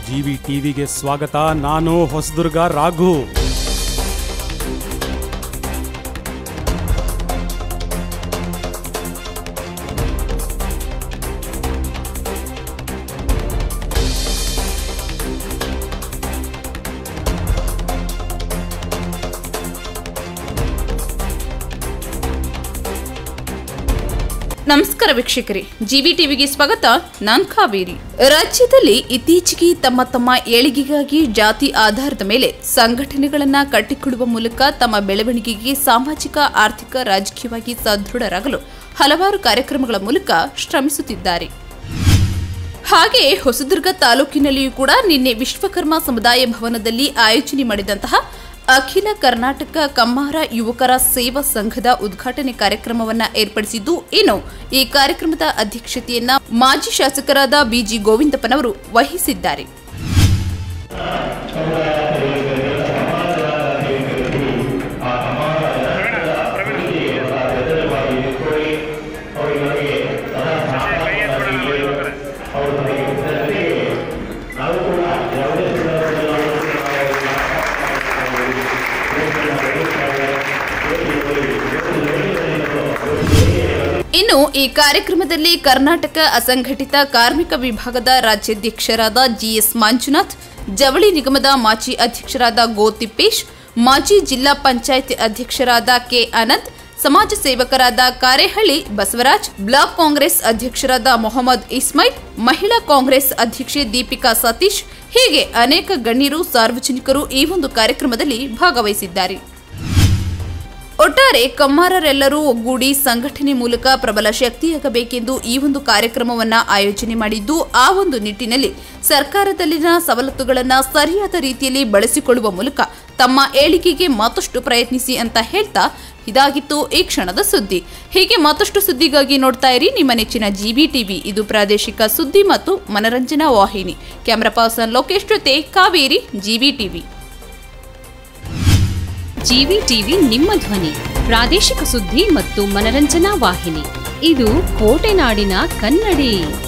GV ಟಿವಿಗೆ ಸ್ವಾಗತ ನಾನು ಹೊಸದುರ್ಗ ರಾಘು ನಮಸ್ಕಾರ ವೀಕ್ಷಕರೇ ಜಿವಿ ಟಿವಿಗೆ ಸ್ವಾಗತ ನಾನ್ ಕಾವೇರಿ ರಾಜ್ಯದಲ್ಲಿ ಇತ್ತೀಚೆಗೆ ತಮ್ಮ ತಮ್ಮ ಏಳಿಗೆಗಾಗಿ ಜಾತಿ ಆಧಾರದ ಮೇಲೆ ಸಂಘಟನೆಗಳನ್ನ ಕಟ್ಟಿಕೊಡುವ ಮೂಲಕ ತಮ್ಮ ಬೆಳವಣಿಗೆಗೆ ಸಾಮಾಜಿಕ ಆರ್ಥಿಕ ರಾಜಕೀಯವಾಗಿ ಸದೃಢರಾಗಲು ಹಲವಾರು ಕಾರ್ಯಕ್ರಮಗಳ ಮೂಲಕ ಶ್ರಮಿಸುತ್ತಿದ್ದಾರೆ ಹಾಗೆ ಹೊಸದುರ್ಗ ತಾಲೂಕಿನಲ್ಲಿಯೂ ಕೂಡ ನಿನ್ನೆ ವಿಶ್ವಕರ್ಮ ಸಮುದಾಯ ಭವನದಲ್ಲಿ ಆಯೋಜನೆ ಮಾಡಿದಂತಹ ಅಖಿಲ ಕರ್ನಾಟಕ ಕಮ್ಮಾರ ಯುವಕರ ಸೇವಾ ಸಂಘದ ಉದ್ಘಾಟನೆ ಕಾರ್ಯಕ್ರಮವನ್ನ ಏರ್ಪಡಿಸಿದ್ದು ಇನ್ನು ಈ ಕಾರ್ಯಕ್ರಮದ ಅಧ್ಯಕ್ಷತೆಯನ್ನ ಮಾಜಿ ಶಾಸಕರಾದ ಬಿಜಿ ಗೋವಿಂದಪ್ಪನವರು ವಹಿಸಿದ್ದಾರೆ ಇನ್ನು ಈ ಕಾರ್ಯಕ್ರಮದಲ್ಲಿ ಕರ್ನಾಟಕ ಅಸಂಘಟಿತ ಕಾರ್ಮಿಕ ವಿಭಾಗದ ರಾಜ್ಯಾಧ್ಯಕ್ಷರಾದ ಜಿಎಸ್ ಮಂಜುನಾಥ್ ಜವಳಿ ನಿಗಮದ ಮಾಜಿ ಅಧ್ಯಕ್ಷರಾದ ಗೋ ತಿಪ್ಪೇಶ್ ಮಾಜಿ ಜಿಲ್ಲಾ ಪಂಚಾಯತ್ ಅಧ್ಯಕ್ಷರಾದ ಕೆ ಅನಂತ್ ಸಮಾಜ ಸೇವಕರಾದ ಕಾರೇಹಳ್ಳಿ ಬಸವರಾಜ್ ಬ್ಲಾಕ್ ಕಾಂಗ್ರೆಸ್ ಅಧ್ಯಕ್ಷರಾದ ಮೊಹಮ್ಮದ್ ಇಸ್ಮೈಲ್ ಮಹಿಳಾ ಕಾಂಗ್ರೆಸ್ ಅಧ್ಯಕ್ಷೆ ದೀಪಿಕಾ ಸತೀಶ್ ಹೀಗೆ ಅನೇಕ ಗಣ್ಯರು ಸಾರ್ವಜನಿಕರು ಈ ಒಂದು ಕಾರ್ಯಕ್ರಮದಲ್ಲಿ ಭಾಗವಹಿಸಿದ್ದಾರೆ ಒಟ್ಟಾರೆ ಕಮ್ಮಾರರೆಲ್ಲರೂ ಒಗ್ಗೂಡಿ ಸಂಘಟನೆ ಮೂಲಕ ಪ್ರಬಲ ಶಕ್ತಿಯಾಗಬೇಕೆಂದು ಈ ಒಂದು ಕಾರ್ಯಕ್ರಮವನ್ನ ಆಯೋಜನೆ ಮಾಡಿದ್ದು ಆ ಒಂದು ನಿಟ್ಟಿನಲ್ಲಿ ಸರ್ಕಾರದಲ್ಲಿನ ಸವಲತ್ತುಗಳನ್ನು ಸರಿಯಾದ ರೀತಿಯಲ್ಲಿ ಬಳಸಿಕೊಳ್ಳುವ ಮೂಲಕ ತಮ್ಮ ಏಳಿಗೆಗೆ ಮತ್ತಷ್ಟು ಪ್ರಯತ್ನಿಸಿ ಅಂತ ಹೇಳ್ತಾ ಇದಾಗಿತ್ತು ಈ ಕ್ಷಣದ ಸುದ್ದಿ ಹೀಗೆ ಮತ್ತಷ್ಟು ಸುದ್ದಿಗಾಗಿ ನೋಡ್ತಾ ಇರಿ ನಿಮ್ಮ ನೆಚ್ಚಿನ ಜಿಬಿ ಟಿವಿ ಇದು ಪ್ರಾದೇಶಿಕ ಸುದ್ದಿ ಮತ್ತು ಮನರಂಜನಾ ವಾಹಿನಿ ಕ್ಯಾಮರಾ ಪರ್ಸನ್ ಲೋಕೇಶ್ ಜೊತೆ Kaveri GV TV GV TV ನಿಮ್ಮ ಧ್ವನಿ ಪ್ರಾದೇಶಿಕ ಸುದ್ದಿ ಮತ್ತು ಮನರಂಜನಾ ವಾಹಿನಿ ಇದು ಕೋಟೆನಾಡಿನ ಕನ್ನಡಿ